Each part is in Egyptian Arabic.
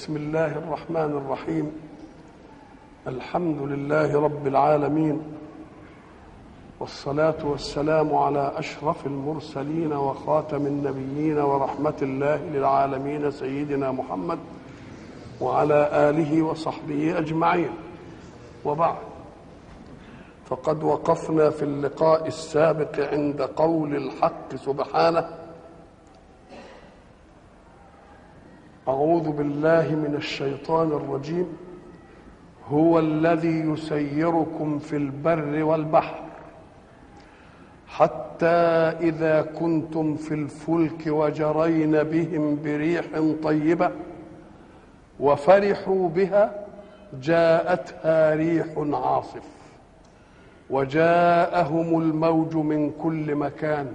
بسم الله الرحمن الرحيم الحمد لله رب العالمين والصلاة والسلام على أشرف المرسلين وخاتم النبيين ورحمة الله للعالمين سيدنا محمد وعلى آله وصحبه أجمعين وبعد فقد وقفنا في اللقاء السابق عند قول الحق سبحانه أعوذ بالله من الشيطان الرجيم هو الذي يسيركم في البر والبحر حتى إذا كنتم في الفلك وجرين بهم بريح طيبة وفرحوا بها جاءتها ريح عاصف وجاءهم الموج من كل مكان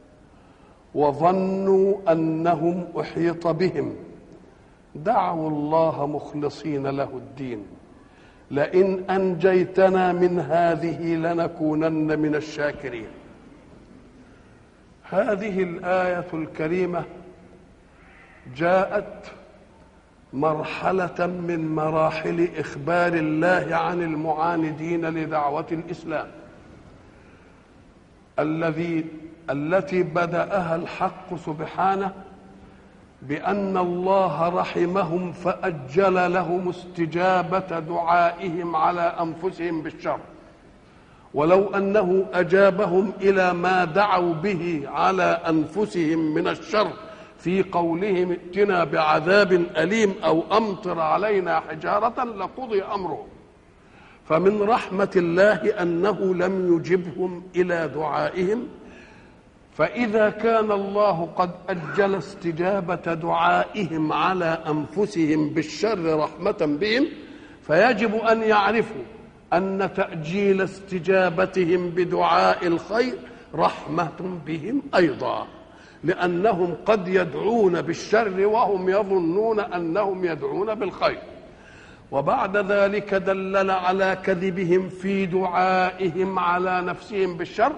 وظنوا أنهم أحيط بهم دعوا الله مخلصين له الدين لئن انجيتنا من هذه لنكونن من الشاكرين هذه الايه الكريمه جاءت مرحله من مراحل اخبار الله عن المعاندين لدعوه الاسلام الذي التي بداها الحق سبحانه بان الله رحمهم فاجل لهم استجابه دعائهم على انفسهم بالشر ولو انه اجابهم الى ما دعوا به على انفسهم من الشر في قولهم ائتنا بعذاب اليم او امطر علينا حجاره لقضي امرهم فمن رحمه الله انه لم يجبهم الى دعائهم فإذا كان الله قد أجل استجابة دعائهم على أنفسهم بالشر رحمة بهم فيجب أن يعرفوا أن تأجيل استجابتهم بدعاء الخير رحمة بهم أيضا لأنهم قد يدعون بالشر وهم يظنون أنهم يدعون بالخير وبعد ذلك دلل على كذبهم في دعائهم على نفسهم بالشر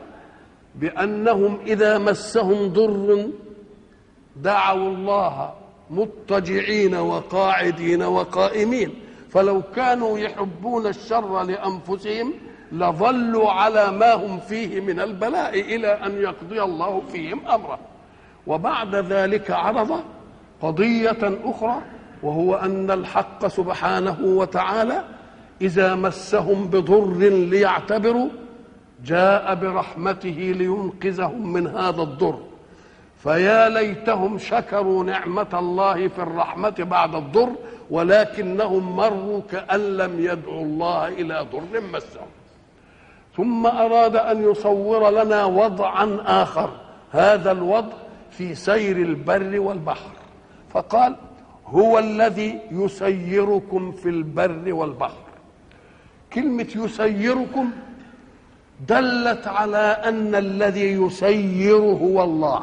بأنهم إذا مسهم ضر دعوا الله مضطجعين وقاعدين وقائمين فلو كانوا يحبون الشر لأنفسهم لظلوا على ما هم فيه من البلاء إلى أن يقضي الله فيهم أمره وبعد ذلك عرض قضية أخرى وهو أن الحق سبحانه وتعالى إذا مسهم بضر ليعتبروا جاء برحمته لينقذهم من هذا الضر فيا ليتهم شكروا نعمة الله في الرحمة بعد الضر ولكنهم مروا كأن لم يدعوا الله إلى ضر مسهم ثم أراد أن يصور لنا وضعا آخر هذا الوضع في سير البر والبحر فقال هو الذي يسيركم في البر والبحر كلمة يسيركم دلت على ان الذي يسير هو الله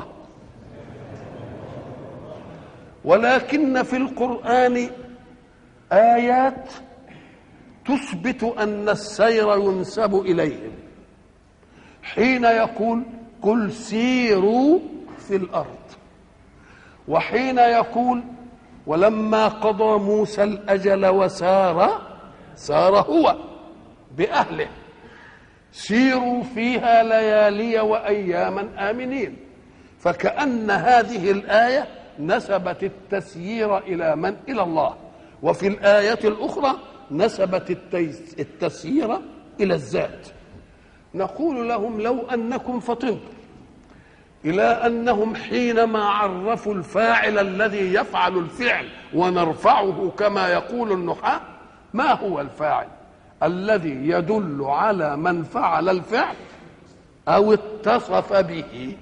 ولكن في القران ايات تثبت ان السير ينسب اليهم حين يقول قل سيروا في الارض وحين يقول ولما قضى موسى الاجل وسار سار هو باهله سيروا فيها ليالي واياما امنين فكان هذه الايه نسبت التسيير الى من الى الله وفي الايه الاخرى نسبت التسيير الى الذات نقول لهم لو انكم فطنتم الى انهم حينما عرفوا الفاعل الذي يفعل الفعل ونرفعه كما يقول النحاه ما هو الفاعل الذي يدل على من فعل الفعل او اتصف به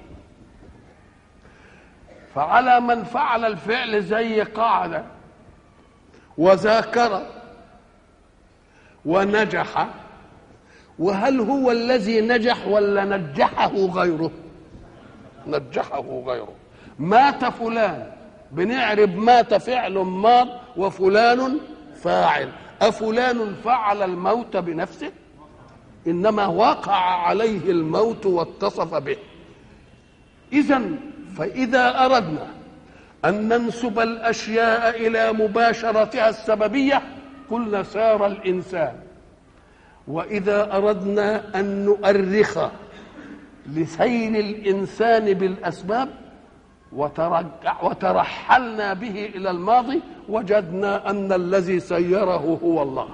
فعلى من فعل الفعل زي قعد وذاكر ونجح وهل هو الذي نجح ولا نجحه غيره نجحه غيره مات فلان بنعرب مات فعل ماض وفلان فاعل أفلان فعل الموت بنفسه إنما وقع عليه الموت واتصف به إذا فإذا أردنا أن ننسب الأشياء إلى مباشرتها السببية قلنا سار الإنسان وإذا أردنا أن نؤرخ لسير الإنسان بالأسباب وترجع وترحلنا به إلى الماضي وجدنا أن الذي سيره هو الله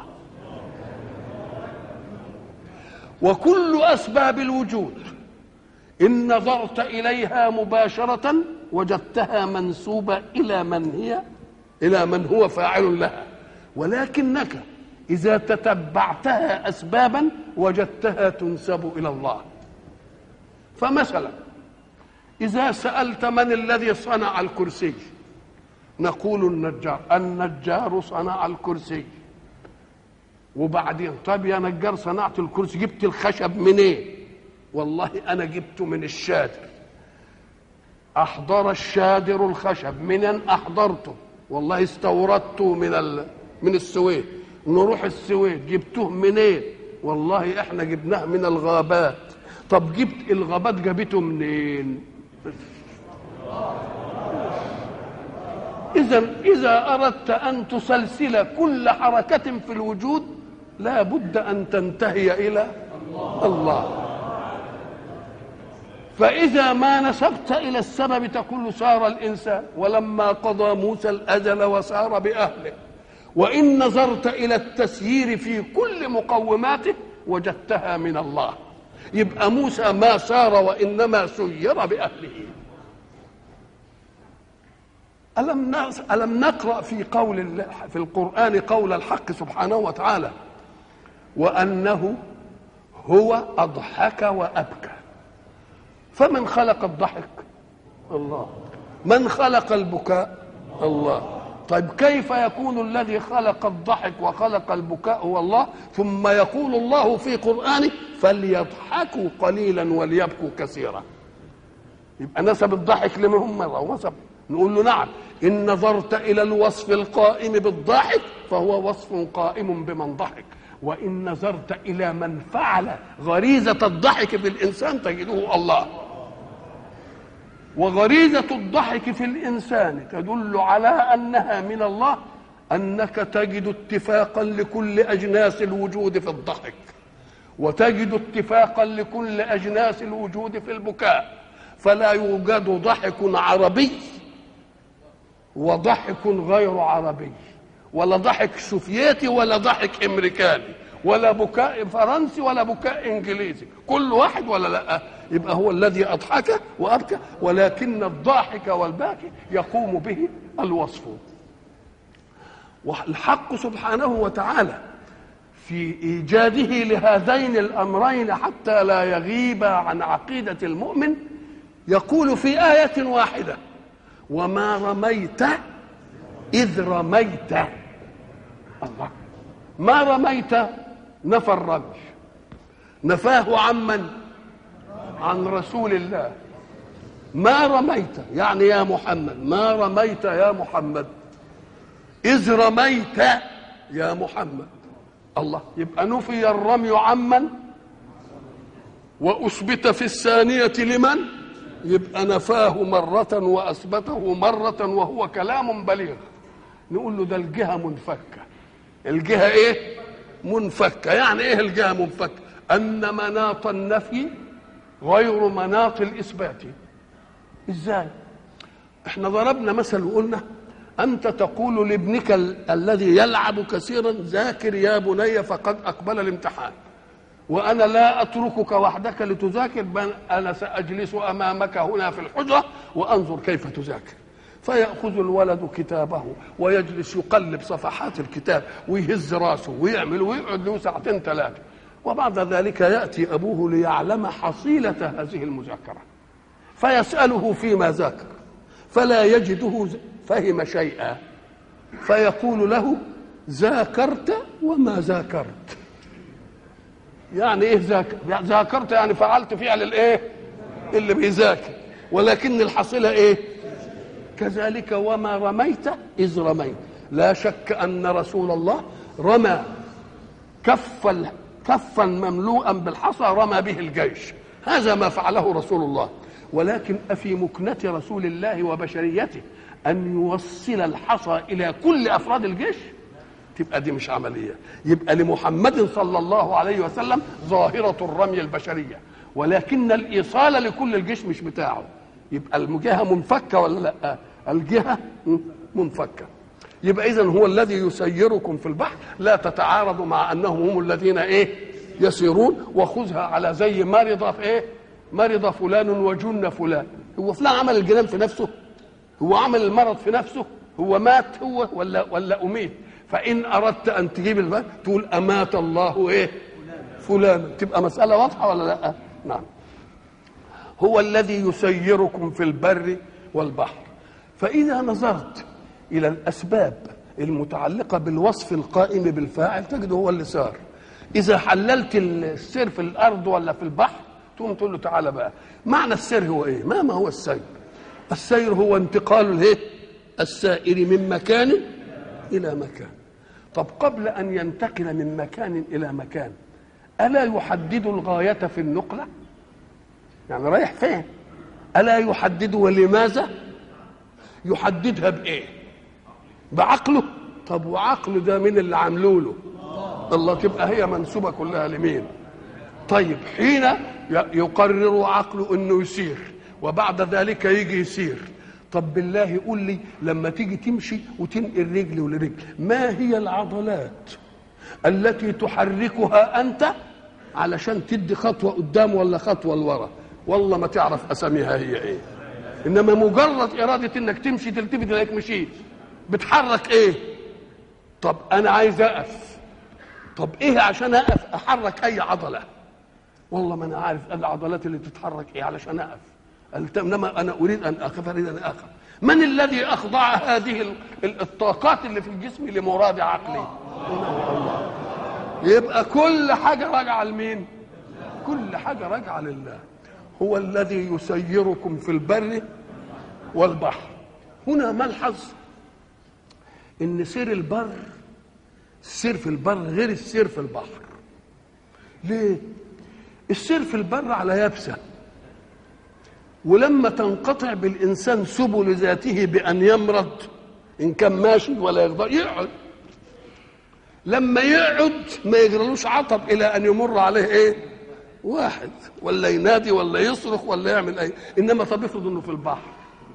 وكل أسباب الوجود إن نظرت إليها مباشرة وجدتها منسوبة إلى من هي إلى من هو فاعل لها ولكنك إذا تتبعتها أسبابا وجدتها تنسب إلى الله فمثلا إذا سألت من الذي صنع الكرسي نقول النجار النجار صنع الكرسي وبعدين طب يا نجار صنعت الكرسي جبت الخشب منين إيه؟ والله أنا جبته من الشادر أحضر الشادر الخشب من أحضرته والله استوردته من ال... من السويد نروح السويد جبتوه منين إيه؟ والله احنا جبناه من الغابات طب جبت الغابات جابته منين إذا إذا أردت أن تسلسل كل حركة في الوجود لا بد أن تنتهي إلى الله فإذا ما نسبت إلى السبب تقول سار الإنسان ولما قضى موسى الأجل وسار بأهله وإن نظرت إلى التسيير في كل مقوماته وجدتها من الله يبقى موسى ما سار وإنما سير بأهله ألم ألم نقرأ في قول الله في القرآن قول الحق سبحانه وتعالى وأنه هو أضحك وأبكى فمن خلق الضحك الله من خلق البكاء الله طيب كيف يكون الذي خلق الضحك وخلق البكاء هو الله ثم يقول الله في قرآنه فليضحكوا قليلا وليبكوا كثيرا يبقى نسب الضحك لمن هم مرة ونسب نقول له نعم إن نظرت إلى الوصف القائم بالضاحك فهو وصف قائم بمن ضحك وإن نظرت إلى من فعل غريزة الضحك في الإنسان تجده الله وغريزة الضحك في الإنسان تدل على أنها من الله أنك تجد اتفاقا لكل أجناس الوجود في الضحك وتجد اتفاقا لكل أجناس الوجود في البكاء فلا يوجد ضحك عربي وضحك غير عربي ولا ضحك سوفيتي ولا ضحك امريكاني ولا بكاء فرنسي ولا بكاء انجليزي كل واحد ولا لا يبقى هو الذي اضحك وابكى ولكن الضاحك والباكي يقوم به الوصف والحق سبحانه وتعالى في ايجاده لهذين الامرين حتى لا يغيب عن عقيده المؤمن يقول في ايه واحده وما رميت اذ رميت الله ما رميت نفى الرمي نفاه عمن عن رسول الله ما رميت يعني يا محمد ما رميت يا محمد إذ رميت يا محمد الله يبقى نفي الرمي عمن وأثبت في الثانية لمن يبقى نفاه مرة وأثبته مرة وهو كلام بليغ نقول له ده الجهة منفكة الجهة إيه منفكة يعني إيه الجهة منفكة أن مناط النفي غير مناط الإثبات إزاي احنا ضربنا مثل وقلنا أنت تقول لابنك ال- الذي يلعب كثيرا ذاكر يا بني فقد أقبل الامتحان وأنا لا أتركك وحدك لتذاكر بل أنا سأجلس أمامك هنا في الحجرة وأنظر كيف تذاكر فيأخذ الولد كتابه ويجلس يقلب صفحات الكتاب ويهز راسه ويعمل ويقعد له ساعتين ثلاثة وبعد ذلك يأتي أبوه ليعلم حصيلة هذه المذاكرة فيسأله فيما ذاكر فلا يجده فهم شيئا فيقول له ذاكرت وما ذاكرت يعني ايه ذاكر ذاكرت يعني فعلت فعل الايه اللي بيذاكر ولكن الحصيله ايه كذلك وما رميت اذ رميت لا شك ان رسول الله رمى كف ال- كفا مملوءا بالحصى رمى به الجيش هذا ما فعله رسول الله ولكن أفي مكنة رسول الله وبشريته ان يوصل الحصى الى كل افراد الجيش تبقى دي مش عمليه يبقى لمحمد صلى الله عليه وسلم ظاهره الرمي البشريه ولكن الايصال لكل الجيش مش بتاعه يبقى الجهه منفكه ولا لا الجهه منفكه يبقى اذا هو الذي يسيركم في البحر لا تتعارضوا مع انهم هم الذين ايه يسيرون وخذها على زي مرض في ايه مرض فلان وجن فلان هو فلان عمل الجنان في نفسه هو عمل المرض في نفسه هو مات هو ولا ولا اميت فان اردت ان تجيب البلد تقول امات الله ايه فلان تبقى مساله واضحه ولا لا نعم هو الذي يسيركم في البر والبحر فاذا نظرت الى الاسباب المتعلقه بالوصف القائم بالفاعل تجد هو اللي سار اذا حللت السير في الارض ولا في البحر تقوم تقول له تعالى بقى معنى السير هو ايه ما ما هو السير السير هو انتقال الايه السائر من مكان الى مكان طب قبل ان ينتقل من مكان الى مكان الا يحدد الغايه في النقله يعني رايح فين الا يحدد ولماذا يحددها بايه بعقله طب وعقله ده مين اللي عامله له الله تبقى هي منسوبه كلها لمين طيب حين يقرر عقله انه يسير وبعد ذلك يجي يسير طب بالله قول لي لما تيجي تمشي وتنقل رجل ولرجل ما هي العضلات التي تحركها انت علشان تدي خطوه قدام ولا خطوه لورا والله ما تعرف اساميها هي ايه انما مجرد اراده انك تمشي تلتفت تلاقيك مشيت بتحرك ايه طب انا عايز اقف طب ايه عشان اقف احرك اي عضله والله ما انا عارف العضلات اللي تتحرك ايه علشان اقف قلت انما انا اريد ان اقف اريد ان اقف من الذي اخضع هذه الطاقات اللي في الجسم لمراد عقلي الله يبقى كل حاجه راجعه لمين كل حاجه راجعه لله هو الذي يسيركم في البر والبحر هنا ملحظ ان سير البر السير في البر غير السير في البحر ليه السير في البر على يبسه ولما تنقطع بالانسان سبل ذاته بان يمرض ان كان ماشي ولا يقدر يقعد لما يقعد ما يجرلوش عطب الى ان يمر عليه ايه واحد ولا ينادي ولا يصرخ ولا يعمل ايه انما طب افرض انه في البحر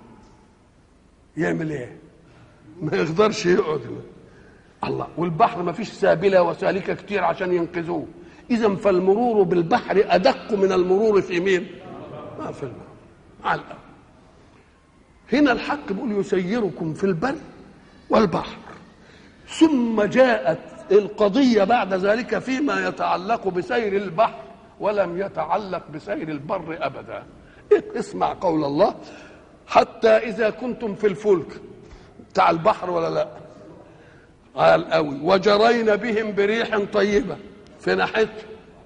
يعمل ايه ما يقدرش يقعد الله والبحر ما فيش سابله وسالكه كتير عشان ينقذوه اذا فالمرور بالبحر ادق من المرور في مين ما في الماء على الأرض هنا الحق بيقول يسيركم في البر والبحر ثم جاءت القضية بعد ذلك فيما يتعلق بسير البحر ولم يتعلق بسير البر أبدا اسمع قول الله حتى إذا كنتم في الفلك بتاع البحر ولا لا قال قوي وجرينا بهم بريح طيبة في ناحيته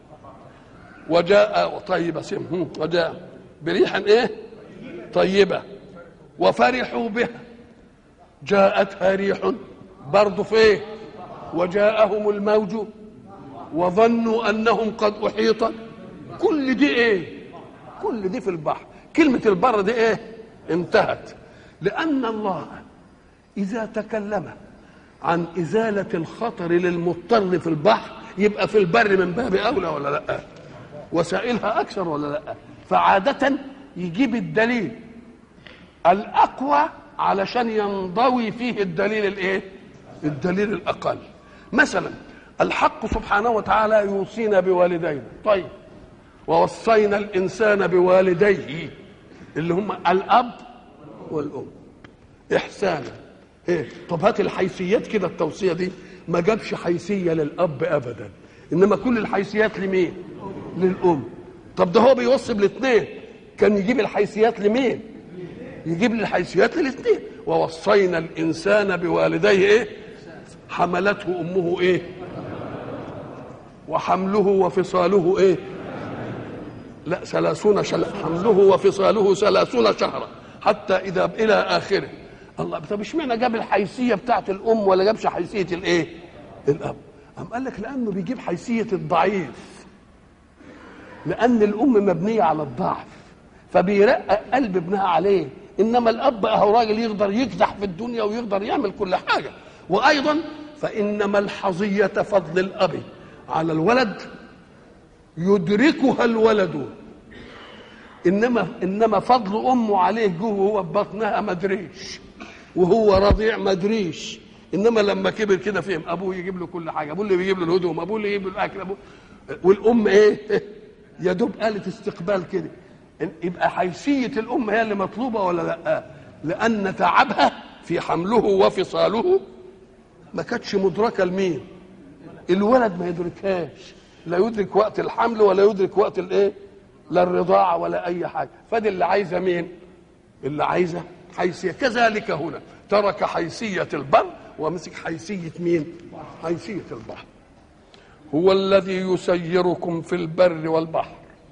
وجاء طيبة سم وجاء بريح ايه طيبة وفرحوا بها جاءتها ريح برضه في ايه وجاءهم الموج وظنوا انهم قد احيط كل دي ايه كل دي في البحر كلمة البر دي ايه انتهت لأن الله إذا تكلم عن إزالة الخطر للمضطر في البحر يبقى في البر من باب أولى ولا لأ وسائلها أكثر ولا لأ فعادة يجيب الدليل الأقوى علشان ينضوي فيه الدليل الإيه الدليل الأقل مثلا الحق سبحانه وتعالى يوصينا بوالدينا طيب ووصينا الإنسان بوالديه اللي هم الأب والأم إحسانا إيه طب هات الحيثيات كده التوصية دي ما جابش حيثية للأب أبدا إنما كل الحيثيات لمين للأم طب ده هو بيوصي بالاثنين كان يجيب الحيثيات لمين يجيب لي الحيثيات للاثنين ووصينا الانسان بوالديه ايه حملته امه ايه وحمله وفصاله ايه لا ثلاثون شل... حمله وفصاله ثلاثون شهرا حتى اذا الى اخره الله طب اشمعنى جاب الحيثيه بتاعت الام ولا جابش حيثيه الايه الاب قام قال لك لانه بيجيب حيثيه الضعيف لان الام مبنيه على الضعف فبيرقق قلب ابنها عليه انما الاب اهو راجل يقدر يكدح في الدنيا ويقدر يعمل كل حاجه وايضا فانما الحظيه فضل الاب على الولد يدركها الولد انما انما فضل امه عليه جوه وهو في بطنها ما ادريش وهو رضيع ما ادريش انما لما كبر كده فهم ابوه يجيب له كل حاجه ابوه اللي بيجيب له الهدوم ابوه اللي يجيب له الاكل ابوه والام ايه يا دوب آلة استقبال كده يبقى حيثية الأم هي اللي مطلوبة ولا لا لأن تعبها في حمله وفصاله ما كانتش مدركة لمين الولد ما يدركهاش لا يدرك وقت الحمل ولا يدرك وقت الايه لا الرضاعة ولا أي حاجة فدي اللي عايزة مين اللي عايزة حيثية كذلك هنا ترك حيثية البر ومسك حيثية مين حيثية البحر هو الذي يسيركم في البر والبحر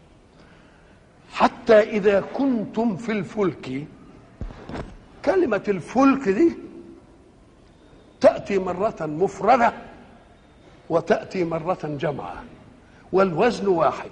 حتى إذا كنتم في الفلك كلمة الفلك دي تأتي مرة مفردة وتأتي مرة جمعة والوزن واحد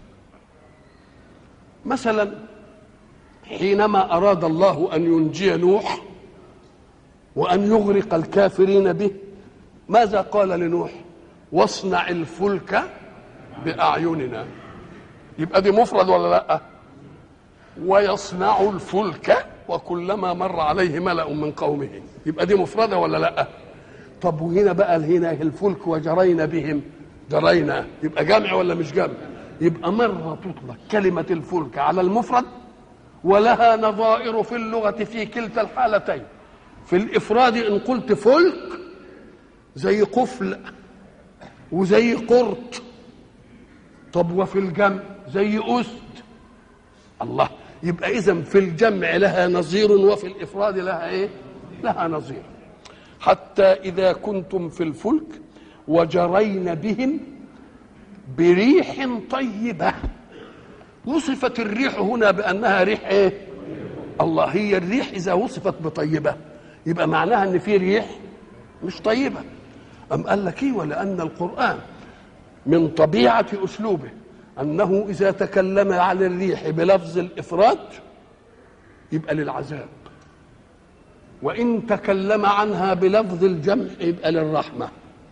مثلا حينما أراد الله أن ينجي نوح وأن يغرق الكافرين به ماذا قال لنوح واصنع الفلك بأعيننا يبقى دي مفرد ولا لا ويصنع الفلك وكلما مر عليه ملأ من قومه يبقى دي مفردة ولا لا طب وهنا بقى هنا الفلك وجرينا بهم جرينا يبقى جمع ولا مش جمع يبقى مرة تطلق كلمة الفلك على المفرد ولها نظائر في اللغة في كلتا الحالتين في الإفراد إن قلت فلك زي قفل وزي قرط طب وفي الجمع زي أسد الله يبقى إذا في الجمع لها نظير وفي الإفراد لها إيه؟ لها نظير حتى إذا كنتم في الفلك وجرين بهم بريح طيبة وصفت الريح هنا بأنها ريح إيه؟ الله هي الريح إذا وصفت بطيبة يبقى معناها إن في ريح مش طيبة أم قال لك إيه ولأن القرآن من طبيعة أسلوبه أنه إذا تكلم عن الريح بلفظ الإفراد يبقى للعذاب وإن تكلم عنها بلفظ الجمع يبقى للرحمة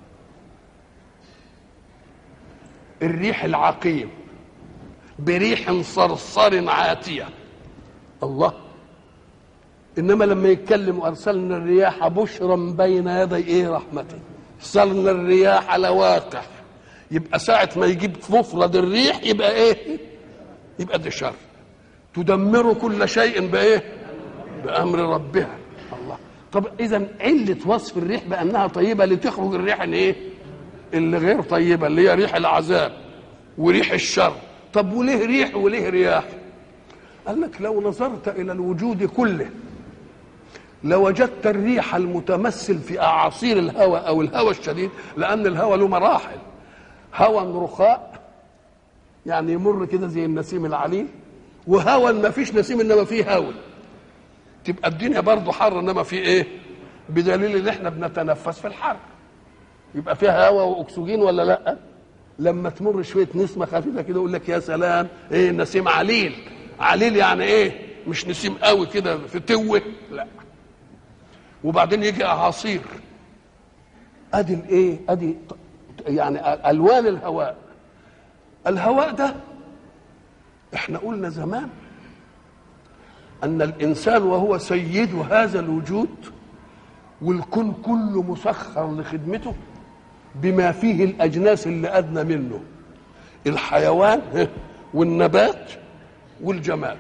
الريح العقيم بريح صرصر عاتية الله إنما لما يتكلم أرسلنا الرياح بشرا بين يدي إيه رحمته أرسلنا الرياح لواقح يبقى ساعة ما يجيب مفرد الريح يبقى ايه؟ يبقى ده شر تدمر كل شيء بايه؟ بأمر ربها الله طب إذا علة وصف الريح بأنها طيبة لتخرج الريح الايه؟ اللي غير طيبة اللي هي ريح العذاب وريح الشر طب وليه ريح وليه رياح؟ قال لك لو نظرت إلى الوجود كله لوجدت الريح المتمثل في أعاصير الهواء أو الهواء الشديد لأن الهواء له مراحل هوى رخاء يعني يمر كده زي النسيم العليل وهوى ما فيش نسيم انما فيه هوى تبقى الدنيا برضه حر انما في ايه بدليل ان احنا بنتنفس في الحر يبقى فيها هواء واكسجين ولا لا لما تمر شويه نسمه خفيفه كده يقول لك يا سلام ايه نسيم عليل عليل يعني ايه مش نسيم قوي كده في توه لا وبعدين يجي اعاصير ادي الايه ادي يعني الوان الهواء الهواء ده احنا قلنا زمان ان الانسان وهو سيد هذا الوجود والكون كله مسخر لخدمته بما فيه الاجناس اللي ادنى منه الحيوان والنبات والجماد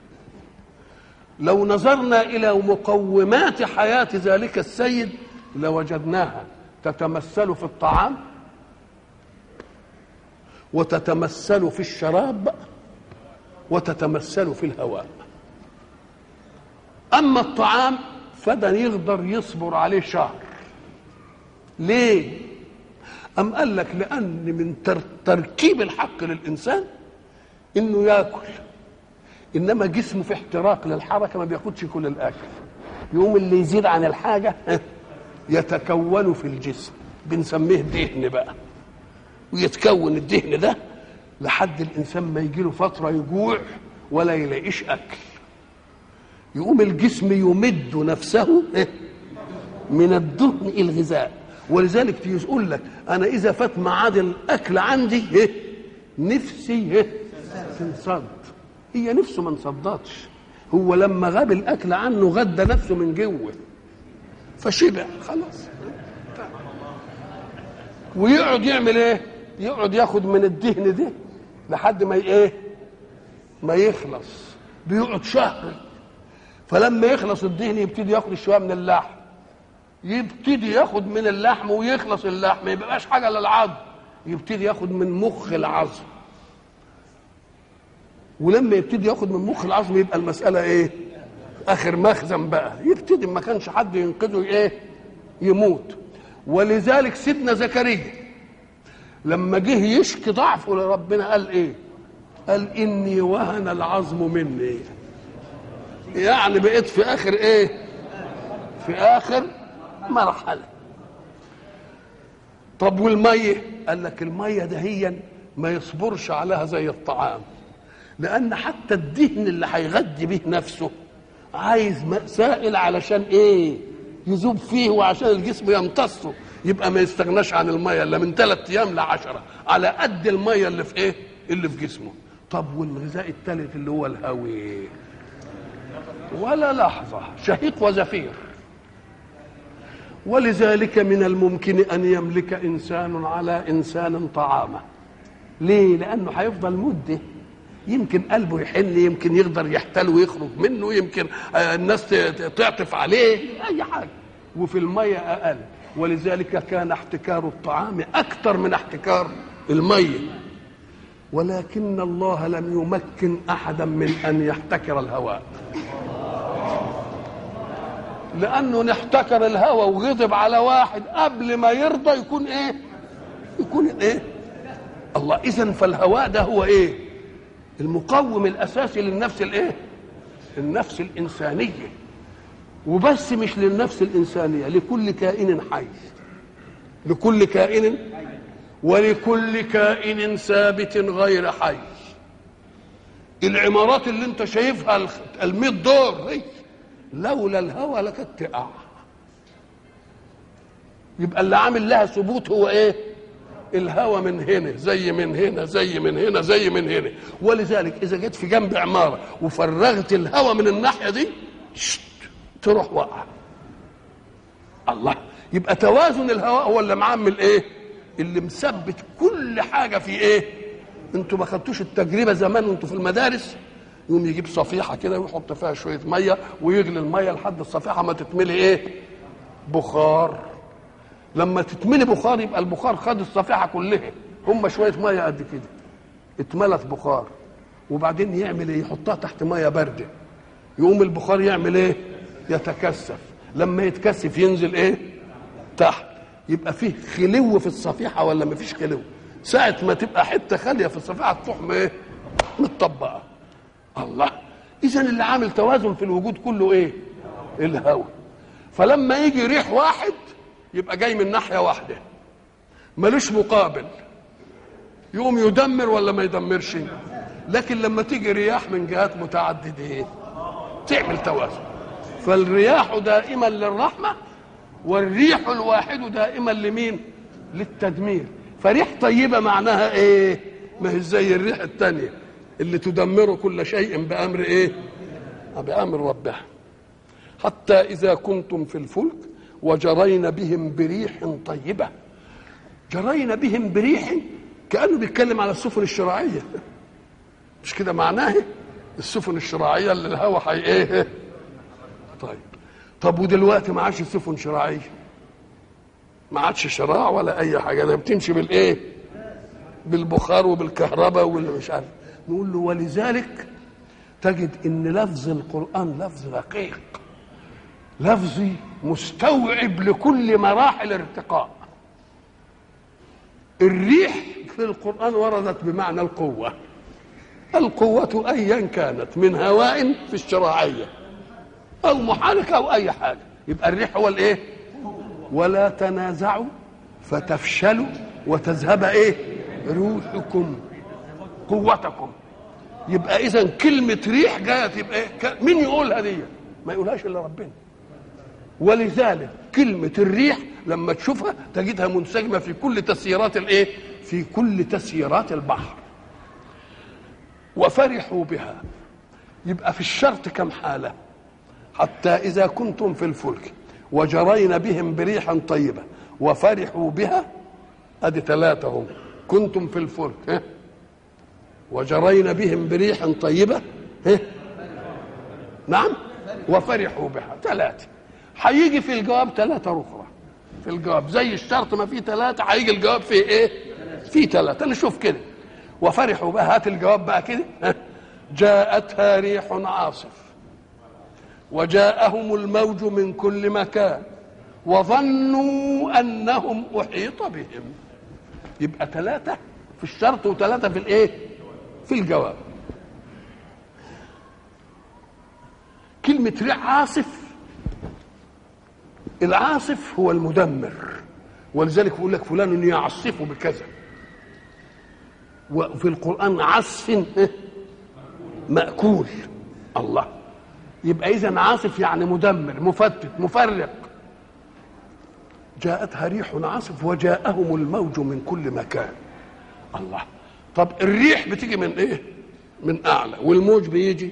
لو نظرنا الى مقومات حياه ذلك السيد لوجدناها تتمثل في الطعام وتتمثل في الشراب وتتمثل في الهواء اما الطعام فده يقدر يصبر عليه شهر ليه ام قال لك لان من تركيب الحق للانسان انه ياكل انما جسمه في احتراق للحركه ما بياخدش كل الاكل يقوم اللي يزيد عن الحاجه يتكون في الجسم بنسميه دهن بقى ويتكون الدهن ده لحد الانسان ما يجي له فتره يجوع ولا يلاقيش اكل يقوم الجسم يمد نفسه إيه؟ من الدهن الغذاء ولذلك يقول لك انا اذا فات ميعاد الاكل عندي إيه؟ نفسي إيه؟ تنصد هي نفسه ما انصدتش هو لما غاب الاكل عنه غدى نفسه من جوه فشبع خلاص ويقعد يعمل ايه يقعد ياخد من الدهن ده لحد ما ايه ما يخلص بيقعد شهر فلما يخلص الدهن يبتدي ياخد شويه من اللحم يبتدي ياخد من اللحم ويخلص اللحم ما يبقاش حاجه للعظم يبتدي ياخد من مخ العظم ولما يبتدي ياخد من مخ العظم يبقى المساله ايه اخر مخزن بقى يبتدي ما كانش حد ينقذه ايه يموت ولذلك سيدنا زكريا لما جه يشكي ضعفه لربنا قال ايه قال اني وهن العظم مني يعني بقيت في اخر ايه في اخر مرحله طب والميه قال لك الميه دهيا ما يصبرش عليها زي الطعام لان حتى الدهن اللي هيغذي به نفسه عايز سائل علشان ايه يذوب فيه وعشان الجسم يمتصه يبقى ما يستغناش عن الميه الا من ثلاث ايام لعشرة على قد الميه اللي في ايه اللي في جسمه طب والغذاء الثالث اللي هو الهوي ولا لحظه شهيق وزفير ولذلك من الممكن ان يملك انسان على انسان طعامه ليه لانه هيفضل مده يمكن قلبه يحن يمكن يقدر يحتل ويخرج منه يمكن الناس تعطف عليه اي حاجه وفي الميه اقل ولذلك كان احتكار الطعام اكثر من احتكار الميه ولكن الله لم يمكن احدا من ان يحتكر الهواء لانه نحتكر الهواء وغضب على واحد قبل ما يرضى يكون ايه يكون ايه الله اذا فالهواء ده هو ايه المقوم الاساسي للنفس الايه النفس الانسانيه وبس مش للنفس الانسانيه لكل كائن حي لكل كائن ولكل كائن ثابت غير حي العمارات اللي انت شايفها ال دور هي لولا الهوى لكانت تقع يبقى اللي عامل لها ثبوت هو ايه الهوى من هنا زي من هنا زي من هنا زي من هنا ولذلك اذا جيت في جنب عماره وفرغت الهوى من الناحيه دي شت تروح واقعه الله يبقى توازن الهواء هو اللي معمل ايه اللي مثبت كل حاجه في ايه انتوا ما خدتوش التجربه زمان وانتوا في المدارس يقوم يجيب صفيحه كده ويحط فيها شويه ميه ويغلي الميه لحد الصفيحه ما تتملي ايه بخار لما تتملي بخار يبقى البخار خد الصفيحه كلها هم شويه ميه قد كده اتملت بخار وبعدين يعمل ايه يحطها تحت ميه بارده يقوم البخار يعمل ايه يتكثف لما يتكثف ينزل ايه تحت يبقى فيه خلو في الصفيحه ولا ما فيش خلو ساعه ما تبقى حته خاليه في الصفيحه تروح ايه متطبقه الله اذا اللي عامل توازن في الوجود كله ايه الهواء فلما يجي ريح واحد يبقى جاي من ناحيه واحده ملوش مقابل يقوم يدمر ولا ما يدمرش لكن لما تيجي رياح من جهات متعدده ايه تعمل توازن فالرياح دائما للرحمه والريح الواحد دائما لمين للتدمير فريح طيبه معناها ايه ما هي زي الريح الثانيه اللي تدمر كل شيء بامر ايه بامر ربها حتى اذا كنتم في الفلك وجرين بهم بريح طيبه جرين بهم بريح كانه بيتكلم على السفن الشراعيه مش كده معناه السفن الشراعيه اللي الهوا حي ايه طيب طب ودلوقتي ما عادش سفن شراعيه ما عادش شراع ولا اي حاجه ده بتمشي بالايه بالبخار وبالكهرباء واللي مش عارف نقول له ولذلك تجد ان لفظ القران لفظ دقيق لفظ مستوعب لكل مراحل الارتقاء الريح في القران وردت بمعنى القوه القوه ايا كانت من هواء في الشراعيه او محركه او اي حاجه يبقى الريح هو الايه ولا تنازعوا فتفشلوا وتذهب ايه روحكم قوتكم يبقى اذا كلمه ريح جايه تبقى ايه ك- مين يقولها دي ما يقولهاش الا ربنا ولذلك كلمه الريح لما تشوفها تجدها منسجمه في كل تسييرات الايه في كل تسييرات البحر وفرحوا بها يبقى في الشرط كم حاله حتى اذا كنتم في الفلك وجرين بهم بريح طيبه وفرحوا بها ادي ثلاثه هم كنتم في الفلك ها وجرين بهم بريح طيبه ها نعم وفرحوا بها ثلاثه هيجي في الجواب ثلاثه اخرى في الجواب زي الشرط ما فيه ثلاثه هيجي الجواب فيه ايه فيه ثلاثه نشوف كده وفرحوا بها هات الجواب بقى كده ها جاءتها ريح عاصف وجاءهم الموج من كل مكان وظنوا انهم احيط بهم يبقى ثلاثه في الشرط وثلاثه في الايه في الجواب كلمه ريح عاصف العاصف هو المدمر ولذلك يقول لك فلان يعصف بكذا وفي القران عصف مأكول الله يبقى اذا عاصف يعني مدمر مفتت مفرق جاءتها ريح عاصف وجاءهم الموج من كل مكان الله طب الريح بتيجي من ايه من اعلى والموج بيجي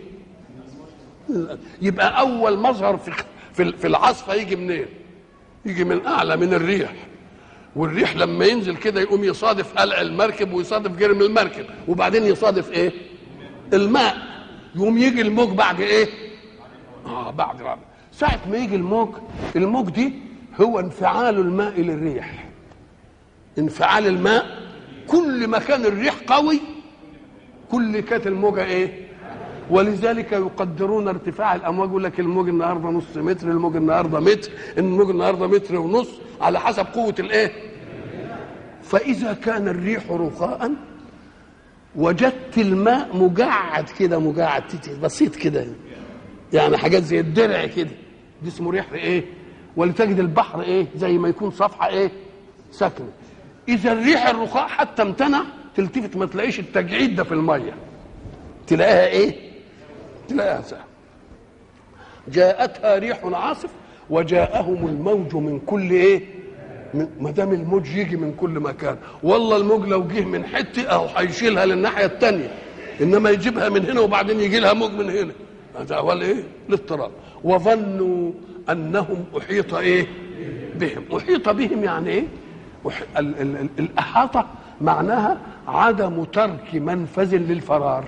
يبقى اول مظهر في في في العاصفه يجي منين يجي من اعلى من الريح والريح لما ينزل كده يقوم يصادف قلع المركب ويصادف جرم المركب وبعدين يصادف ايه الماء يقوم يجي الموج بعد ايه اه بعد رابع ساعة ما يجي الموج الموج دي هو انفعال الماء للريح انفعال الماء كل ما كان الريح قوي كل كانت الموجة ايه ولذلك يقدرون ارتفاع الامواج يقول لك الموج النهارده نص متر الموج النهارده متر الموج النهارده متر ونص على حسب قوه الايه فاذا كان الريح رخاء وجدت الماء مجعد كده مجعد تيتي بسيط كده يعني حاجات زي الدرع كده دي اسمه ريح ايه ولتجد البحر ايه زي ما يكون صفحه ايه ساكنه اذا الريح الرخاء حتى امتنع تلتفت ما تلاقيش التجعيد ده في الميه تلاقيها ايه تلاقيها سهل جاءتها ريح عاصف وجاءهم الموج من كل ايه ما دام الموج يجي من كل مكان والله الموج لو جه من حته اهو هيشيلها للناحيه الثانيه انما يجيبها من هنا وبعدين يجي لها موج من هنا هذا هو الايه الاضطراب وظنوا انهم احيط ايه بهم احيط بهم يعني ايه أح... ال... ال... ال... الاحاطه معناها عدم ترك منفذ للفرار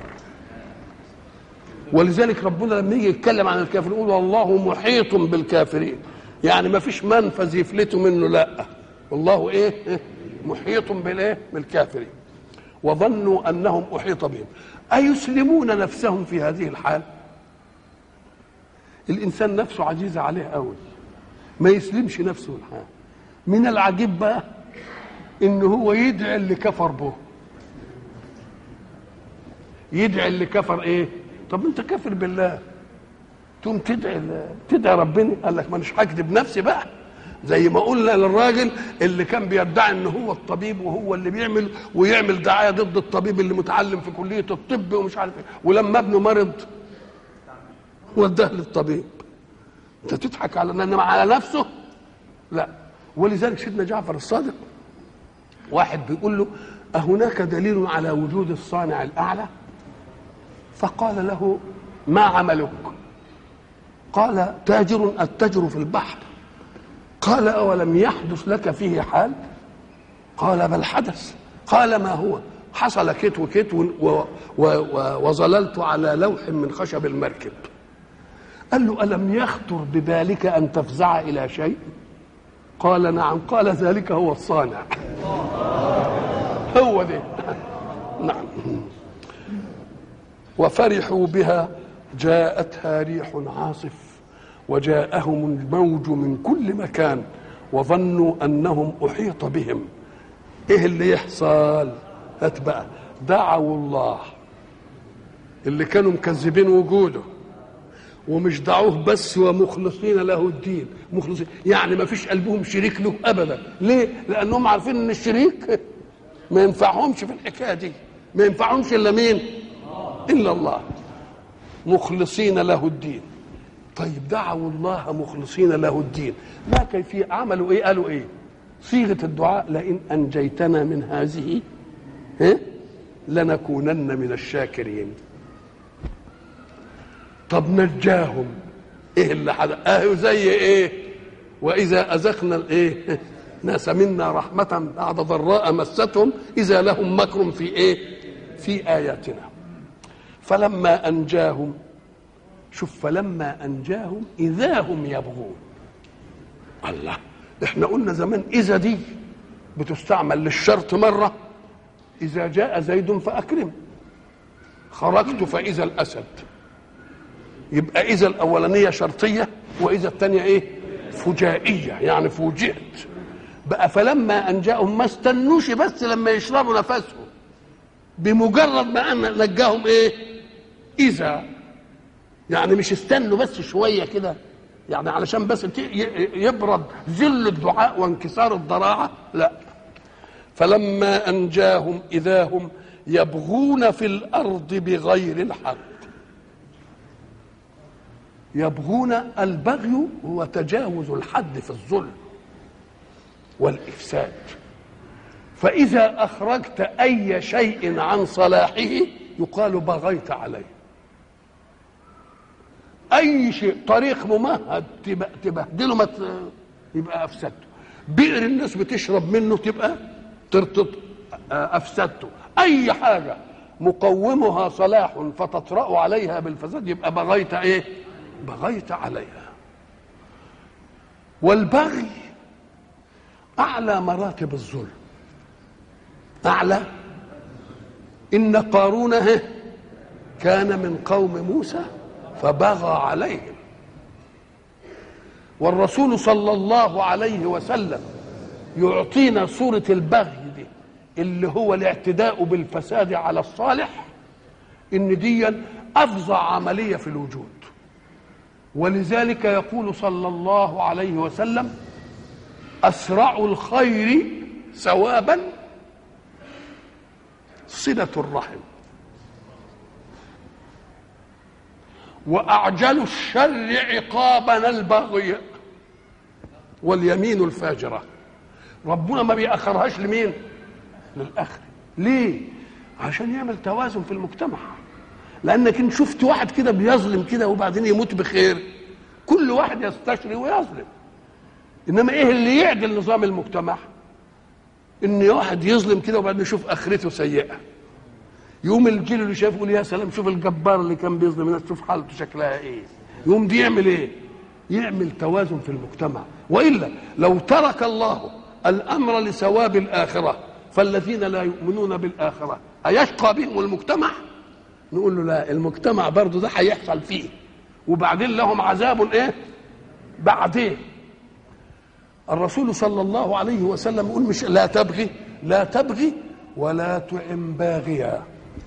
ولذلك ربنا لما يجي يتكلم عن الكافرين يقول والله محيط بالكافرين يعني ما فيش منفذ يفلتوا منه لا والله ايه إيه؟ محيط بالايه بالكافرين وظنوا انهم احيط بهم ايسلمون نفسهم في هذه الحال الانسان نفسه عزيزه عليه قوي ما يسلمش نفسه الحال من العجيب بقى ان هو يدعي اللي كفر به يدعي اللي كفر ايه طب انت كافر بالله تقوم تدعي تدعي ربنا قال لك مانيش هكذب نفسي بقى زي ما قلنا للراجل اللي كان بيدعي ان هو الطبيب وهو اللي بيعمل ويعمل دعايه ضد الطبيب اللي متعلم في كليه الطب ومش عارف ايه ولما ابنه مرض وداه للطبيب انت تضحك على انما على نفسه لا ولذلك سيدنا جعفر الصادق واحد بيقول له أهناك دليل على وجود الصانع الأعلى فقال له ما عملك قال تاجر أتجر في البحر قال أولم يحدث لك فيه حال قال بل حدث قال ما هو حصل كت وكت و و و وظللت على لوح من خشب المركب قال له ألم يخطر ببالك أن تفزع إلى شيء قال نعم قال ذلك هو الصانع هو ده نعم وفرحوا بها جاءتها ريح عاصف وجاءهم الموج من كل مكان وظنوا انهم احيط بهم ايه اللي يحصل هات بقى دعوا الله اللي كانوا مكذبين وجوده ومش دعوه بس ومخلصين له الدين مخلصين يعني ما فيش قلبهم شريك له ابدا ليه لانهم عارفين ان الشريك ما ينفعهمش في الحكايه دي ما ينفعهمش الا مين الا الله مخلصين له الدين طيب دعوا الله مخلصين له الدين ما كيفية عملوا ايه قالوا ايه صيغة الدعاء لئن أنجيتنا من هذه إيه؟ لنكونن من الشاكرين طب نجاهم ايه اللي حدث اه زي ايه واذا اذقنا الايه ناس منا رحمة بعد ضراء مستهم إذا لهم مكر في إيه؟ في آياتنا فلما أنجاهم شوف فلما أنجاهم إذا هم يبغون الله احنا قلنا زمان إذا دي بتستعمل للشرط مرة إذا جاء زيد فأكرم خرجت فإذا الأسد يبقى إذا الأولانية شرطية وإذا الثانية إيه فجائية يعني فوجئت بقى فلما أنجاهم ما استنوش بس لما يشربوا نفسهم بمجرد ما أن نجاهم إيه إذا يعني مش استنوا بس شوية كده يعني علشان بس يبرد ذل الدعاء وانكسار الضراعة لا فلما أنجاهم إذا هم يبغون في الأرض بغير الحق يبغون البغي هو تجاوز الحد في الظلم والإفساد فإذا أخرجت أي شيء عن صلاحه يقال بغيت عليه أي شيء طريق ممهد تبهدله ما يبقى أفسدته بئر الناس بتشرب منه تبقى ترتط أفسدته أي حاجة مقومها صلاح فتطرأ عليها بالفساد يبقى بغيت إيه بغيت عليها والبغي أعلى مراتب الظلم أعلى إن قارون كان من قوم موسى فبغى عليهم والرسول صلى الله عليه وسلم يعطينا صورة البغي دي اللي هو الاعتداء بالفساد على الصالح إن دي أفظع عملية في الوجود ولذلك يقول صلى الله عليه وسلم أسرع الخير ثوابا صلة الرحم وأعجل الشر عقابا البغي واليمين الفاجرة ربنا ما بيأخرهاش لمين للآخر ليه عشان يعمل توازن في المجتمع لأنك إن شفت واحد كده بيظلم كده وبعدين يموت بخير كل واحد يستشري ويظلم انما ايه اللي يعدل نظام المجتمع ان واحد يظلم كده وبعدين يشوف اخرته سيئه يوم الجيل اللي شايف يقول يا سلام شوف الجبار اللي كان بيظلم الناس شوف حالته شكلها ايه يوم دي يعمل ايه يعمل توازن في المجتمع والا لو ترك الله الامر لثواب الاخره فالذين لا يؤمنون بالاخره ايشقى بهم المجتمع نقول له لا المجتمع برضه ده هيحصل فيه وبعدين لهم عذاب ايه بعدين الرسول صلى الله عليه وسلم يقول مش لا تبغي لا تبغي ولا تعن باغيا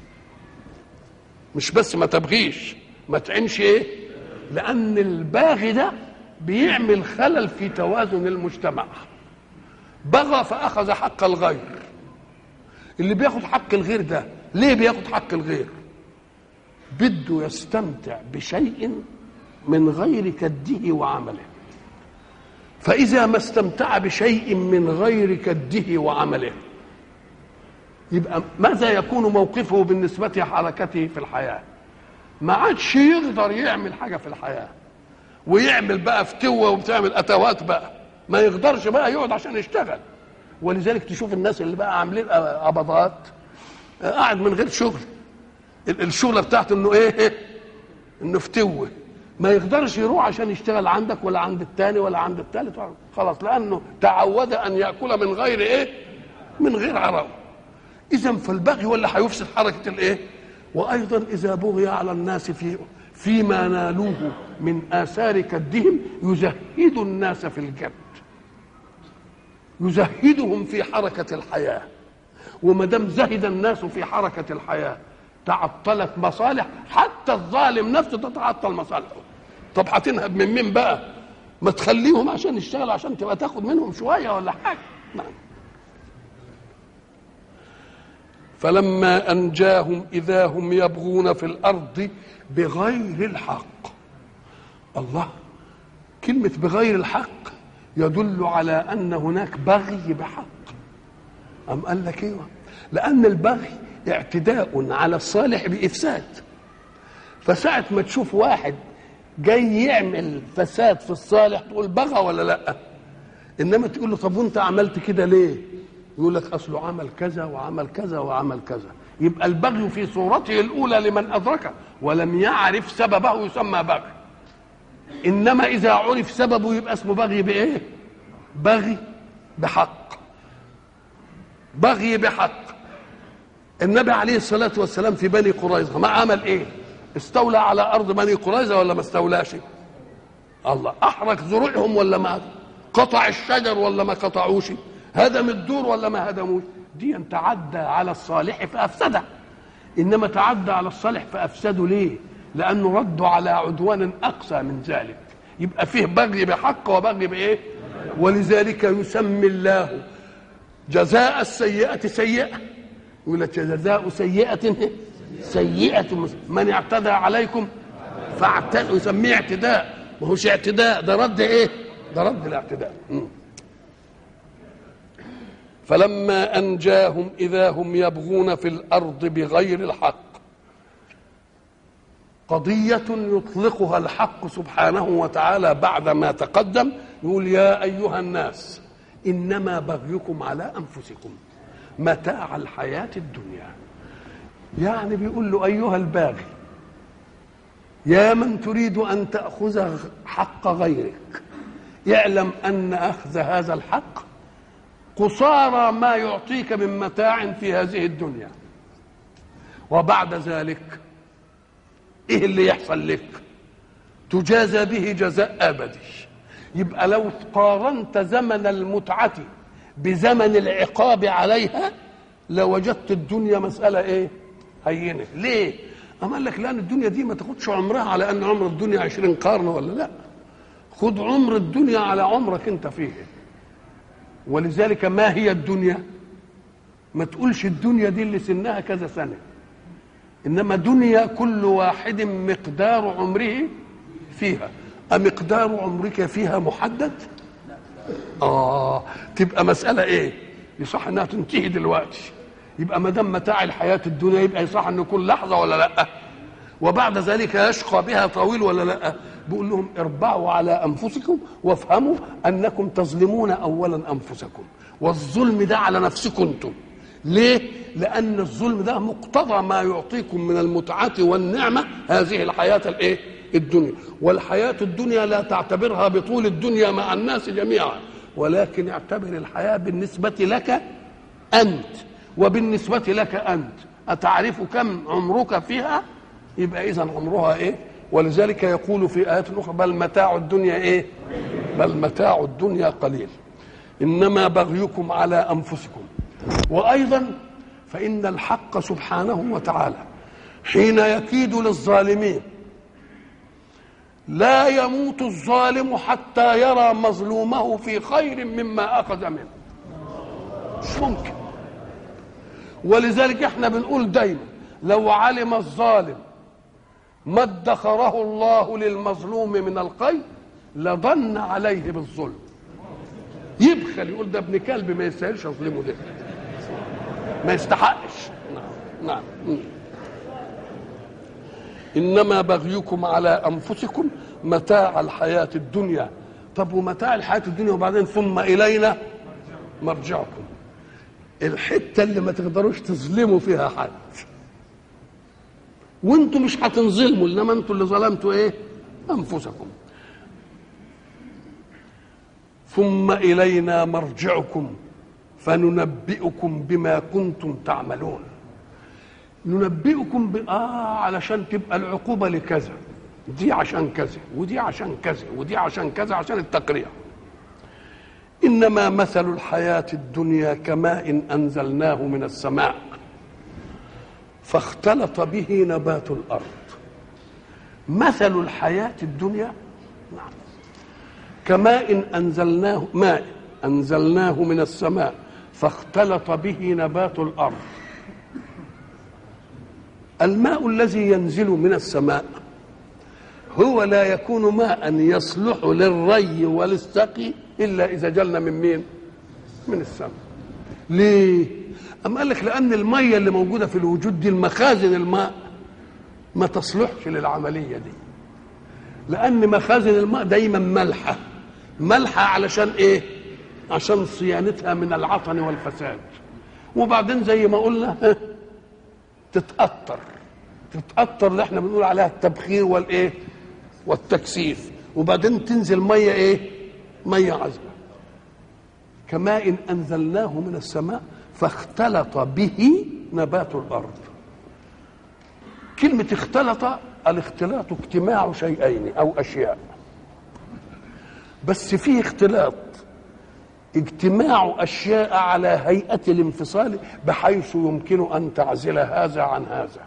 مش بس ما تبغيش ما تعنش ايه لان الباغي ده بيعمل خلل في توازن المجتمع بغى فاخذ حق الغير اللي بياخد حق الغير ده ليه بياخد حق الغير بده يستمتع بشيء من غير كده وعمله فإذا ما استمتع بشيء من غير كده وعمله يبقى ماذا يكون موقفه بالنسبة لحركته في الحياة ما عادش يقدر يعمل حاجة في الحياة ويعمل بقى فتوة وبتعمل أتوات بقى ما يقدرش بقى يقعد عشان يشتغل ولذلك تشوف الناس اللي بقى عاملين قبضات قاعد من غير شغل الشغله بتاعته انه ايه انه فتوه ما يقدرش يروح عشان يشتغل عندك ولا عند الثاني ولا عند الثالث خلاص لانه تعود ان ياكل من غير ايه من غير عرق اذا فالبغي هو اللي هيفسد حركه الايه وايضا اذا بغي على الناس في فيما نالوه من اثار كدهم يزهد الناس في الجد يزهدهم في حركه الحياه وما دام زهد الناس في حركه الحياه تعطلت مصالح حتى الظالم نفسه تتعطل مصالحه طب هتنهب من مين بقى ما تخليهم عشان يشتغلوا عشان تبقى تاخد منهم شويه ولا حاجه نعم فلما أنجاهم إذا هم يبغون في الأرض بغير الحق الله كلمة بغير الحق يدل على أن هناك بغي بحق أم قال لك ايوه لأن البغي اعتداء على الصالح بإفساد فساعة ما تشوف واحد جاي يعمل فساد في الصالح تقول بغى ولا لا انما تقول له طب وانت عملت كده ليه يقول لك اصله عمل كذا وعمل كذا وعمل كذا يبقى البغي في صورته الاولى لمن ادركه ولم يعرف سببه يسمى بغي انما اذا عرف سببه يبقى اسمه بغي بايه بغي بحق بغي بحق النبي عليه الصلاه والسلام في بني قريظه ما عمل ايه استولى على ارض بني قريظه ولا ما استولاش الله احرق زروعهم ولا ما قطع الشجر ولا ما قطعوش هدم الدور ولا ما هدموش دي ان تعدى على الصالح فافسده انما تعدى على الصالح فافسده ليه لانه ردوا على عدوان اقصى من ذلك يبقى فيه بغي بحق وبغي بايه ولذلك يسمي الله جزاء السيئه سيئه يقول لك جزاء سيئه سيئه من اعتدى عليكم فاعتدوا يسميه اعتداء ما هوش اعتداء ده رد ايه ده رد الاعتداء م. فلما انجاهم اذا هم يبغون في الارض بغير الحق قضيه يطلقها الحق سبحانه وتعالى بعد ما تقدم يقول يا ايها الناس انما بغيكم على انفسكم متاع الحياه الدنيا يعني بيقول له ايها الباغي يا من تريد ان تاخذ حق غيرك اعلم ان اخذ هذا الحق قصارى ما يعطيك من متاع في هذه الدنيا وبعد ذلك ايه اللي يحصل لك تجازى به جزاء ابدي يبقى لو قارنت زمن المتعه بزمن العقاب عليها لوجدت الدنيا مساله ايه هينه ليه أما قال لك لأن الدنيا دي ما تاخدش عمرها على أن عمر الدنيا عشرين قرن ولا لا خد عمر الدنيا على عمرك أنت فيه ولذلك ما هي الدنيا ما تقولش الدنيا دي اللي سنها كذا سنة إنما دنيا كل واحد مقدار عمره فيها أمقدار عمرك فيها محدد آه تبقى مسألة إيه يصح إنها تنتهي دلوقتي يبقى ما دام متاع الحياه الدنيا يبقى يصح ان كل لحظه ولا لا وبعد ذلك يشقى بها طويل ولا لا بيقول لهم اربعوا على انفسكم وافهموا انكم تظلمون اولا انفسكم والظلم ده على نفسكم انتم ليه لان الظلم ده مقتضى ما يعطيكم من المتعه والنعمه هذه الحياه الايه الدنيا والحياه الدنيا لا تعتبرها بطول الدنيا مع الناس جميعا ولكن اعتبر الحياه بالنسبه لك انت وبالنسبة لك أنت أتعرف كم عمرك فيها يبقى إذا عمرها إيه ولذلك يقول في آيات أخرى بل متاع الدنيا إيه بل متاع الدنيا قليل إنما بغيكم على أنفسكم وأيضا فإن الحق سبحانه وتعالى حين يكيد للظالمين لا يموت الظالم حتى يرى مظلومه في خير مما أخذ منه مش ممكن ولذلك احنا بنقول دايما لو علم الظالم ما ادخره الله للمظلوم من الخير لظن عليه بالظلم يبخل يقول ده ابن كلب ما يستاهلش اظلمه ده ما يستحقش نعم نعم انما بغيكم على انفسكم متاع الحياه الدنيا طب ومتاع الحياه الدنيا وبعدين ثم الينا مرجعكم الحته اللي ما تقدروش تظلموا فيها حد وانتم مش هتنظلموا انما انتم اللي ظلمتوا ايه انفسكم ثم الينا مرجعكم فننبئكم بما كنتم تعملون ننبئكم ب... آه علشان تبقى العقوبة لكذا دي عشان كذا ودي عشان كذا ودي عشان كذا عشان التقريع انما مثل الحياه الدنيا كماء انزلناه من السماء فاختلط به نبات الارض مثل الحياه الدنيا نعم كماء انزلناه ماء انزلناه من السماء فاختلط به نبات الارض الماء الذي ينزل من السماء هو لا يكون ماء يصلح للري والسقي الا اذا جلنا من مين من السماء ليه أم قال لك لأن المية اللي موجودة في الوجود دي المخازن الماء ما تصلحش للعملية دي لأن مخازن الماء دايما ملحة ملحة علشان إيه؟ عشان صيانتها من العطن والفساد وبعدين زي ما قلنا تتأثر تتأثر اللي احنا بنقول عليها التبخير والإيه؟ والتكثيف وبعدين تنزل مية إيه؟ مية عذبة كماء أنزلناه من السماء فاختلط به نبات الارض كلمه اختلط الاختلاط اجتماع شيئين او اشياء بس فيه اختلاط اجتماع اشياء على هيئه الانفصال بحيث يمكن ان تعزل هذا عن هذا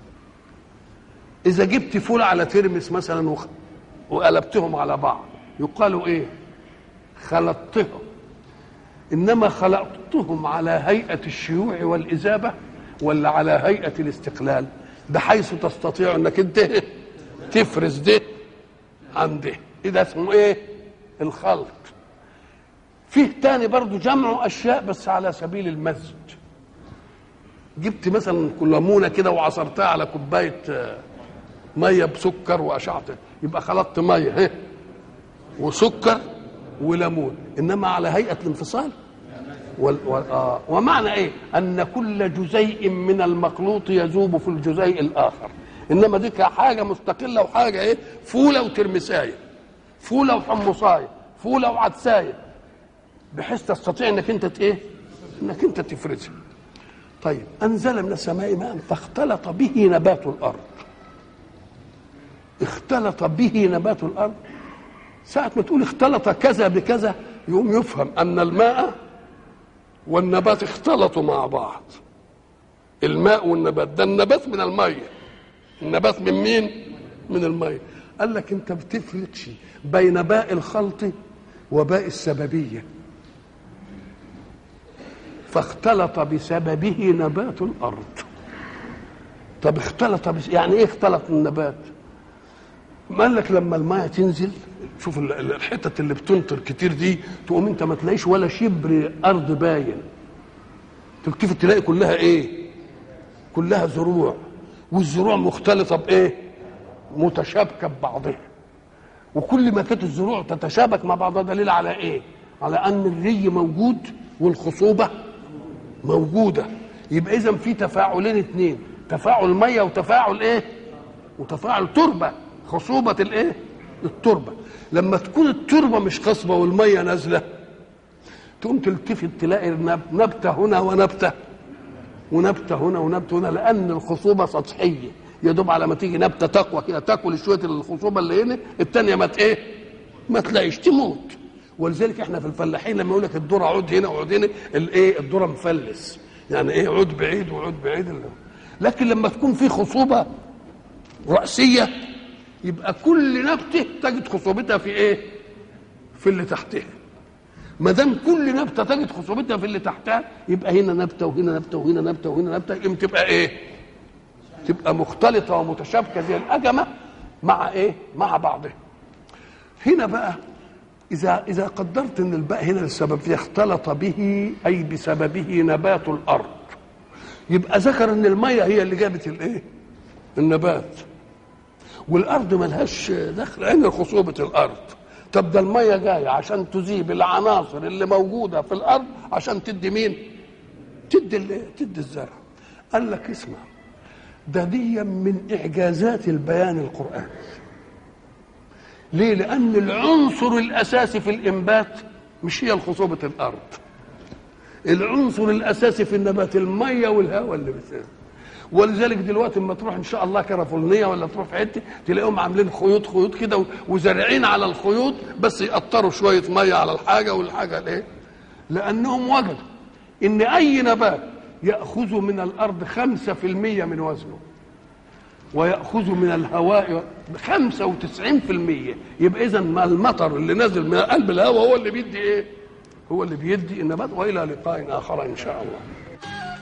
اذا جبت فول على ترمس مثلا وقلبتهم على بعض يقال ايه خلطتهم انما خلقتهم على هيئه الشيوع والاذابه ولا على هيئه الاستقلال بحيث تستطيع انك انت تفرز ده عن ده ده اسمه ايه الخلط فيه تاني برضو جمع اشياء بس على سبيل المزج جبت مثلا ليمونه كده وعصرتها على كوبايه ميه بسكر واشعت يبقى خلطت ميه وسكر وليمون انما على هيئه الانفصال وال... و... آه. ومعنى ايه ان كل جزيء من المخلوط يذوب في الجزيء الاخر انما دي حاجه مستقله وحاجه ايه فوله وترمسايه فوله وحمصايه فوله وعدسايه بحيث تستطيع انك انت ايه انك انت تفرزها طيب انزل من السماء ماء فاختلط به نبات الارض اختلط به نبات الارض ساعة ما تقول اختلط كذا بكذا يقوم يفهم أن الماء والنبات اختلطوا مع بعض الماء والنبات ده النبات من المية النبات من مين؟ من المية قال لك انت بتفرقش بين باء الخلط وباء السببية فاختلط بسببه نبات الأرض طب اختلط بس يعني ايه اختلط النبات؟ قال لك لما الماء تنزل شوف الحتت اللي بتنطر كتير دي تقوم انت ما تلاقيش ولا شبر ارض باين تلتفت تلاقي كلها ايه كلها زروع والزروع مختلطه بايه متشابكه ببعضها وكل ما كانت الزروع تتشابك مع بعضها دليل على ايه على ان الري موجود والخصوبه موجوده يبقى اذا في تفاعلين اثنين تفاعل ميه وتفاعل ايه وتفاعل تربه خصوبه الايه التربه لما تكون التربه مش خصبه والميه نازله تقوم تلتفت تلاقي نبته هنا ونبته ونبته هنا ونبته هنا لان الخصوبه سطحيه يا دوب على ما تيجي نبته تقوى كده تاكل شويه الخصوبه اللي هنا الثانيه ما ايه ما تلاقيش تموت ولذلك احنا في الفلاحين لما يقول لك الذره عود هنا وعود هنا الايه الذره مفلس يعني ايه عود بعيد وعود بعيد لكن لما تكون في خصوبه راسيه يبقى كل نبته تجد خصوبتها في ايه في اللي تحتها ما دام كل نبته تجد خصوبتها في اللي تحتها يبقى هنا نبته وهنا نبته وهنا نبته وهنا نبته يبقى تبقى ايه تبقى مختلطه ومتشابكه زي الاجمه مع ايه مع بعضها هنا بقى اذا اذا قدرت ان الباء هنا السبب فيه اختلط به اي بسببه نبات الارض يبقى ذكر ان الميه هي اللي جابت الايه النبات والارض ملهاش دخل عين خصوبه الارض طب ده الميه جايه عشان تذيب العناصر اللي موجوده في الارض عشان تدي مين تدي تدي الزرع قال لك اسمع ده دي من اعجازات البيان القراني ليه لان العنصر الاساسي في الانبات مش هي خصوبه الارض العنصر الاساسي في النبات الميه والهواء اللي بتسير ولذلك دلوقتي لما تروح ان شاء الله كرفولنيه ولا تروح في حته تلاقيهم عاملين خيوط خيوط كده وزارعين على الخيوط بس يقطروا شويه ميه على الحاجه والحاجه الايه؟ لانهم وجدوا ان اي نبات ياخذ من الارض 5% من وزنه ويأخذ من الهواء 95% يبقى إذا ما المطر اللي نازل من قلب الهواء هو اللي بيدي إيه؟ هو اللي بيدي النبات وإلى لقاء آخر إن شاء الله.